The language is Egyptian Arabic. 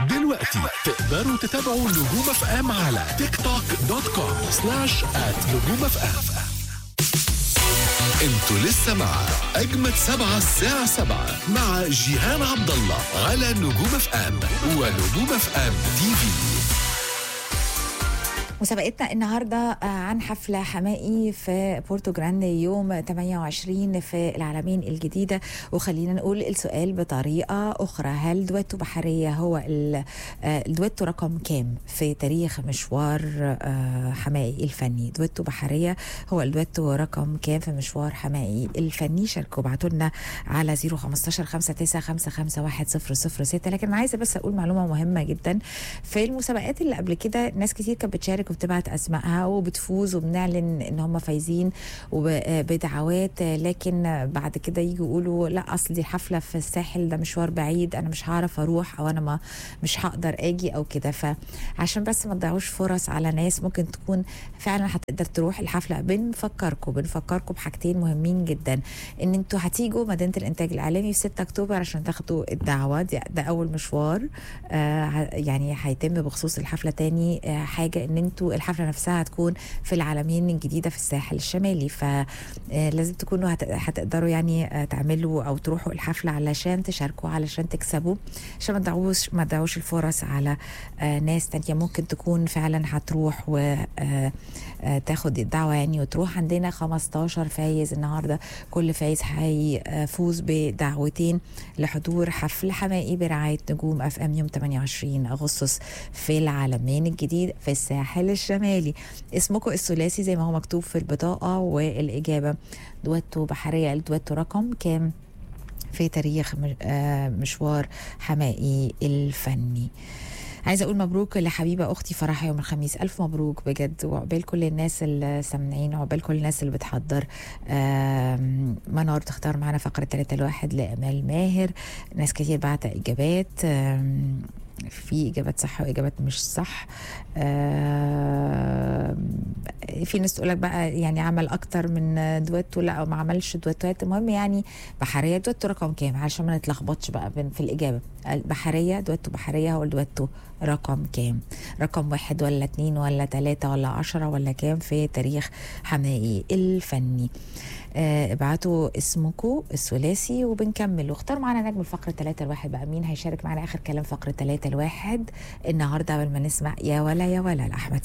دلوقتي تقدروا تتابعوا نجوم اف ام على تيك توك دوت كوم سلاش ات نجوم اف ام انتوا لسه مع اجمد سبعة الساعة سبعة مع جيهان عبد الله على نجوم اف ام ونجوم اف ام تي في مسابقتنا النهارده آه، عن حفله حمائي في بورتو جراندي يوم 28 في العالمين الجديده وخلينا نقول السؤال بطريقه اخرى هل دويتو بحريه هو ال- آه، الدويتو رقم كام في تاريخ مشوار آه، حمائي الفني دويتو بحريه هو الدويتو رقم كام في مشوار حمائي الفني شاركوا ابعتوا لنا على 015 59 لكن أنا عايزه بس اقول معلومه مهمه جدا في المسابقات اللي قبل كده ناس كتير كانت بتشارك وبتبعت اسمائها وبتفوز وبنعلن ان هم فايزين وبدعوات لكن بعد كده يجوا يقولوا لا اصل دي حفله في الساحل ده مشوار بعيد انا مش هعرف اروح او انا ما مش هقدر اجي او كده فعشان بس ما تضيعوش فرص على ناس ممكن تكون فعلا هتقدر تروح الحفله بنفكركم بنفكركم بحاجتين مهمين جدا ان انتوا هتيجوا مدينه الانتاج الاعلامي في 6 اكتوبر عشان تاخدوا الدعوه دي ده اول مشوار آه ه- يعني هيتم بخصوص الحفله تاني آه حاجه ان انتوا الحفله نفسها هتكون في العالمين الجديده في الساحل الشمالي فلازم تكونوا هت- هتقدروا يعني آه، تعملوا او تروحوا الحفله علشان تشاركوا علشان تكسبوا عشان ما تضيعوش ما تضيعوش الفرص على آه، ناس تانية ممكن تكون فعلا هتروح و آه، آه، تاخد الدعوه يعني وتروح عندنا 15 فايز النهارده كل فايز هيفوز بدعوتين لحضور حفل حمائي برعايه نجوم اف ام يوم 28 اغسطس في العالمين الجديد في الساحل الشمالي اسمكم الثلاثي زي ما هو مكتوب في البطاقه والاجابه دويتو بحريه الدويتو رقم كام في تاريخ مش- آه، مشوار حمائي الفني عايزه اقول مبروك لحبيبه اختي فرحها يوم الخميس الف مبروك بجد وعقبال كل الناس اللي سامعين وعقبال كل الناس اللي بتحضر آم، منار تختار معانا فقره 3 الواحد لامال ماهر ناس كتير بعت اجابات آم، في اجابات صح واجابات مش صح آم، في ناس تقول لك بقى يعني عمل اكتر من دويتو لا ما عملش دويتوات المهم يعني بحريه دويتو رقم كام علشان ما نتلخبطش بقى بين- في الاجابه البحريه دويتو بحريه هو الدويتو رقم كام رقم واحد ولا اتنين ولا تلاتة ولا عشرة ولا كام في تاريخ حمائي الفني آه، ابعتوا اسمكم الثلاثي وبنكمل واختاروا معانا نجم الفقرة 3 الواحد بقى مين هيشارك معانا اخر كلام فقرة 3 الواحد النهارده قبل ما نسمع يا ولا يا ولا لاحمد